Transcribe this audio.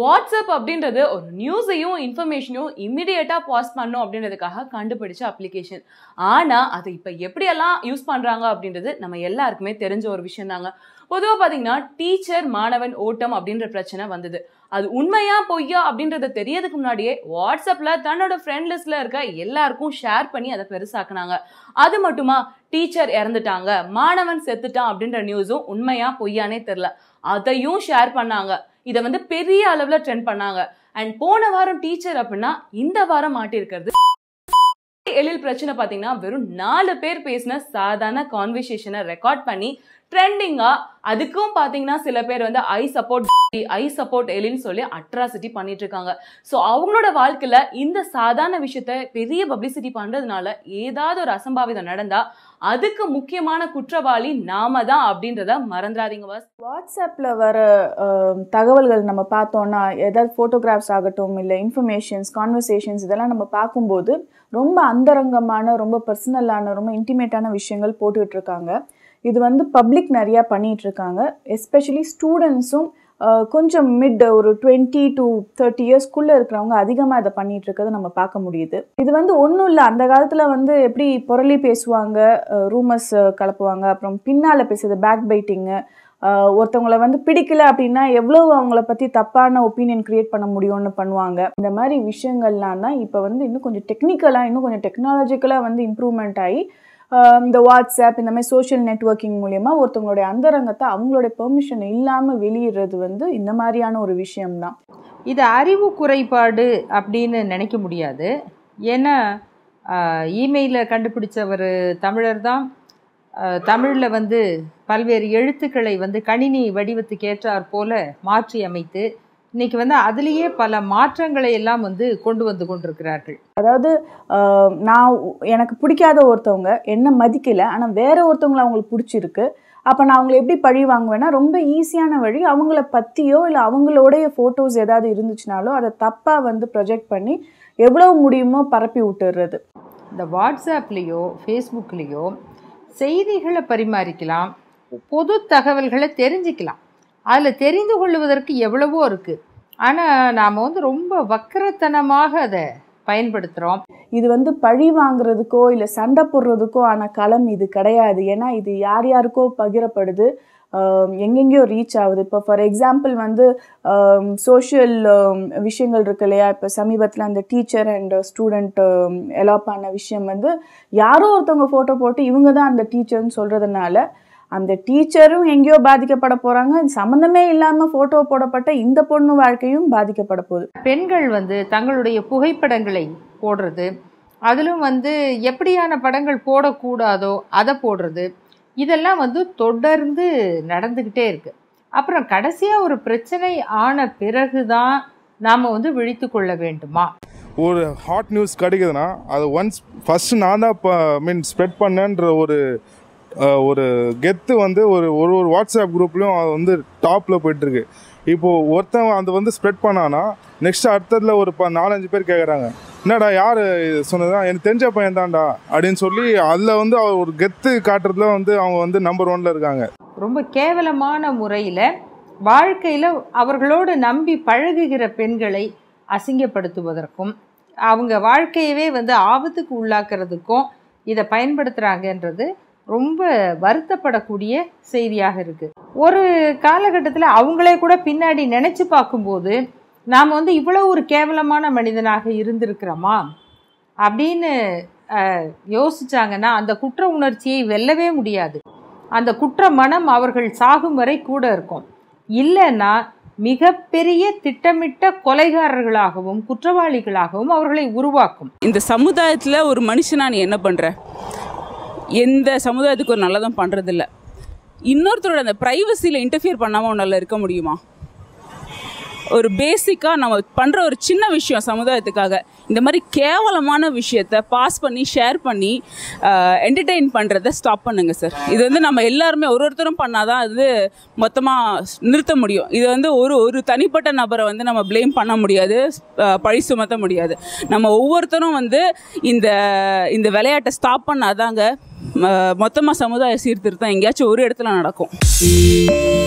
WhatsApp அப்படின்றது ஒரு நியூஸையும் இன்ஃபர்மேஷனையும் இமிடியேட்டாக பாஸ் பண்ணும் அப்படின்றதுக்காக கண்டுபிடிச்ச அப்ளிகேஷன் ஆனால் அதை இப்போ எப்படியெல்லாம் யூஸ் பண்ணுறாங்க அப்படின்றது நம்ம எல்லாருக்குமே தெரிஞ்ச ஒரு விஷயம் தாங்க பொதுவாக பார்த்தீங்கன்னா டீச்சர் மாணவன் ஓட்டம் அப்படின்ற பிரச்சனை வந்தது அது உண்மையா பொய்யா அப்படின்றத தெரியறதுக்கு முன்னாடியே வாட்ஸ்அப்பில் தன்னோட ஃப்ரெண்ட் லிஸ்ட்டில் இருக்க எல்லாருக்கும் ஷேர் பண்ணி அதை பெருசாக்குனாங்க அது மட்டுமா டீச்சர் இறந்துட்டாங்க மாணவன் செத்துட்டான் அப்படின்ற நியூஸும் உண்மையா பொய்யானே தெரில அதையும் ஷேர் பண்ணாங்க இதை வந்து பெரிய அளவில் ட்ரெண்ட் பண்ணாங்க அண்ட் போன வாரம் டீச்சர் அப்படின்னா இந்த வாரம் மாட்டியிருக்கிறது எழில் பிரச்சனை பார்த்தீங்கன்னா வெறும் நாலு பேர் பேசின சாதாரண கான்வர்சேஷனை ரெக்கார்ட் பண்ணி ட்ரெண்டிங்காக அதுக்கும் பார்த்தீங்கன்னா சில பேர் வந்து ஐ சப்போர்ட் ஐ சப்போர்ட் எலின்னு சொல்லி அட்ராசிட்டி பண்ணிட்டு இருக்காங்க ஸோ அவங்களோட வாழ்க்கையில் இந்த சாதாரண விஷயத்த பெரிய பப்ளிசிட்டி பண்ணுறதுனால ஏதாவது ஒரு அசம்பாவிதம் நடந்தால் அதுக்கு முக்கியமான குற்றவாளி நாம தான் அப்படின்றத மறந்துடாதீங்க வாஸ் வாட்ஸ்அப்பில் வர அஹ், தகவல்கள் நம்ம பார்த்தோன்னா ஏதாவது ஃபோட்டோகிராஃப்ஸ் ஆகட்டும் இல்லை இன்ஃபர்மேஷன்ஸ் கான்வர்சேஷன்ஸ் இதெல்லாம் நம்ம பார்க்கும்போது ரொம்ப அந்தரங்கமான ரொம்ப பர்சனலான ரொம்ப இன்டிமேட்டான விஷயங்கள் போட்டுட்டு இருக்காங்க இது வந்து பப்ளிக் நிறையா பண்ணிட்டு இருக்காங்க எஸ்பெஷலி ஸ்டூடெண்ட்ஸும் கொஞ்சம் மிட் ஒரு டுவெண்ட்டி டு தேர்ட்டி இயர்ஸ்க்குள்ளே இருக்கிறவங்க அதிகமாக இதை பண்ணிட்டு இருக்கிறத நம்ம பார்க்க முடியுது இது வந்து ஒன்றும் இல்லை அந்த காலத்தில் வந்து எப்படி புரளி பேசுவாங்க ரூமர்ஸ் கலப்புவாங்க அப்புறம் பின்னால் பேசுறது பேக் பைட்டிங்கு ஒருத்தவங்கள வந்து பிடிக்கல அப்படின்னா எவ்வளோ அவங்கள பற்றி தப்பான ஒப்பீனியன் கிரியேட் பண்ண முடியும்னு பண்ணுவாங்க இந்த மாதிரி விஷயங்கள்லாம் தான் இப்போ வந்து இன்னும் கொஞ்சம் டெக்னிக்கலாக இன்னும் கொஞ்சம் டெக்னாலஜிக்கலாக வந்து இம்ப்ரூவ்மெண்ட் ஆகி ஆஹ் இந்த வாட்ஸ்அப் இந்த மாதிரி சோஷியல் நெட்வொர்க்கிங் மூலயமா ஒருத்தவங்களுடைய அந்தரங்கத்தை அவங்களுடைய பெர்மிஷன் இல்லாமல் வெளியிடுறது வந்து இந்த மாதிரியான ஒரு விஷயம்தான் இது அறிவு குறைபாடு அப்படின்னு நினைக்க முடியாது ஏன்னா இமெயிலை கண்டுபிடிச்சவர் தமிழர் தான் தமிழில் வந்து பல்வேறு எழுத்துக்களை வந்து கணினி வடிவத்துக்கு ஏற்றாற் போல மாற்றி அமைத்து இன்னைக்கு வந்து அதுலேயே பல மாற்றங்களை எல்லாம் வந்து கொண்டு வந்து கொண்டிருக்கிறார்கள் அதாவது ஆஹ் நான் உ- எனக்கு பிடிக்காத ஒருத்தவங்க என்ன மதிக்கல ஆனால் வேற ஒருத்தவங்களை அவங்களுக்கு பிடிச்சிருக்கு அப்போ நான் அவங்களை எப்படி பழி வாங்குவேன்னா ரொம்ப ஈஸியான வழி அவங்கள பற்றியோ இல்லை அவங்களோடைய ஃபோட்டோஸ் ஏதாவது இருந்துச்சுனாலோ அதை தப்பாக வந்து ப்ரொஜெக்ட் பண்ணி எவ்வளோ முடியுமோ பரப்பி விட்டுறது இந்த வாட்ஸ்அப்லேயோ ஃபேஸ்புக்லேயோ செய்திகளை பரிமாறிக்கலாம் பொது தகவல்களை தெரிஞ்சுக்கலாம் அதில் தெரிந்து கொள்வதற்கு எவ்வளவோ இருக்குது ஆனால் நாம் வந்து ரொம்ப வக்கரத்தனமாக அதை பயன்படுத்துகிறோம் இது வந்து பழி வாங்குறதுக்கோ இல்லை சண்டை போடுறதுக்கோ ஆன களம் இது கிடையாது ஏன்னா இது யார் யாருக்கோ பகிரப்படுது ஆஹ் எங்கெங்கேயோ ரீச் ஆகுது இப்போ ஃபார் எக்ஸாம்பிள் வந்து சோஷியல் விஷயங்கள் இருக்கு இல்லையா இப்போ சமீபத்தில் அந்த டீச்சர் அண்ட் ஸ்டூடெண்ட் எலாப் ஆன விஷயம் வந்து யாரோ ஒருத்தவங்க ஃபோட்டோ போட்டு இவங்க தான் அந்த டீச்சர்னு சொல்கிறதுனால அந்த டீச்சரும் எங்கேயோ பாதிக்கப்பட போகிறாங்க சம்மந்தமே இல்லாமல் ஃபோட்டோ போடப்பட்ட இந்த பொண்ணு வாழ்க்கையும் பாதிக்கப்பட போகுது பெண்கள் வந்து தங்களுடைய புகைப்படங்களை போடுறது அதிலும் வந்து எப்படியான படங்கள் போடக்கூடாதோ அதை போடுறது இதெல்லாம் வந்து தொடர்ந்து நடந்துக்கிட்டே இருக்குது அப்புறம் கடைசியாக ஒரு பிரச்சனை ஆன பிறகு தான் நாம் வந்து விழித்து கொள்ள வேண்டுமா ஒரு ஹாட் நியூஸ் கிடைக்குதுன்னா அது ஒன்ஸ் ஃபஸ்ட்டு நான் தான் இப்போ மீன் ஸ்ப்ரெட் பண்ணேன்ற ஒரு அஹ், ஒரு கெத்து வந்து ஒரு ஒரு ஒரு வாட்ஸ்அப் குரூப்லேயும் அது வந்து டாப்பில் போயிட்டுருக்கு இப்போது ஒருத்தன் அது வந்து ஸ்ப்ரெட் பண்ணானா நெக்ஸ்ட் அடுத்ததில் ஒரு ப நாலஞ்சு பேர் கேட்குறாங்க என்னடா யார் சொன்னதா எனக்கு தெரிஞ்ச பையன் தான்டா அப்படின்னு சொல்லி அதில் வந்து அவர் ஒரு கெத்து காட்டுறதுல வந்து அவங்க வந்து நம்பர் ஒன்ல இருக்காங்க ரொம்ப கேவலமான முறையில் வாழ்க்கையில் அவர்களோடு நம்பி பழகுகிற பெண்களை அசிங்கப்படுத்துவதற்கும் அவங்க வாழ்க்கையவே வந்து ஆபத்துக்கு உள்ளாக்குறதுக்கும் இதை பயன்படுத்துகிறாங்கன்றது ரொம்ப வருத்தப்படக்கூடிய செய்தியாக இருக்குது ஒரு காலகட்டத்தில் அவங்களே கூட பின்னாடி நினச்சி பார்க்கும்போது நாம் வந்து இவ்வளோ ஒரு கேவலமான மனிதனாக இருந்திருக்கிறோமா அப்படின்னு அஹ், யோசிச்சாங்கன்னா அந்த குற்ற உணர்ச்சியை வெல்லவே முடியாது அந்த குற்ற மனம் அவர்கள் சாகும் வரை கூட இருக்கும் இல்லைன்னா மிகப்பெரிய திட்டமிட்ட கொலைகாரர்களாகவும் குற்றவாளிகளாகவும் அவர்களை உருவாக்கும் இந்த சமுதாயத்தில் ஒரு மனுஷனா நீ என்ன பண்ணுற எந்த சமுதாயத்துக்கு ஒரு நல்லதும் பண்ணுறதில்ல இன்னொருத்தரோட அந்த ப்ரைவசியில் இன்டர்ஃபியர் பண்ணாமல் உன்னால் இருக்க முடியுமா ஒரு பேசிக்காக நம்ம பண்ணுற ஒரு சின்ன விஷயம் சமுதாயத்துக்காக இந்த மாதிரி கேவலமான விஷயத்த பாஸ் பண்ணி ஷேர் பண்ணி என்டர்டெயின் பண்ணுறத ஸ்டாப் பண்ணுங்க சார் இது வந்து நம்ம எல்லாருமே ஒரு ஒருத்தரும் பண்ணாதான் அது மொத்தமாக நிறுத்த முடியும் இது வந்து ஒரு ஒரு தனிப்பட்ட நபரை வந்து நம்ம ப்ளேம் பண்ண முடியாது அஹ், பழி சுமத்த முடியாது நம்ம ஒவ்வொருத்தரும் வந்து இந்த இந்த விளையாட்டை ஸ்டாப் பண்ணாதாங்க மொத்தமாக சமுதாய சீர்திருத்தம் எங்கேயாச்சும் ஒரு இடத்துல நடக்கும்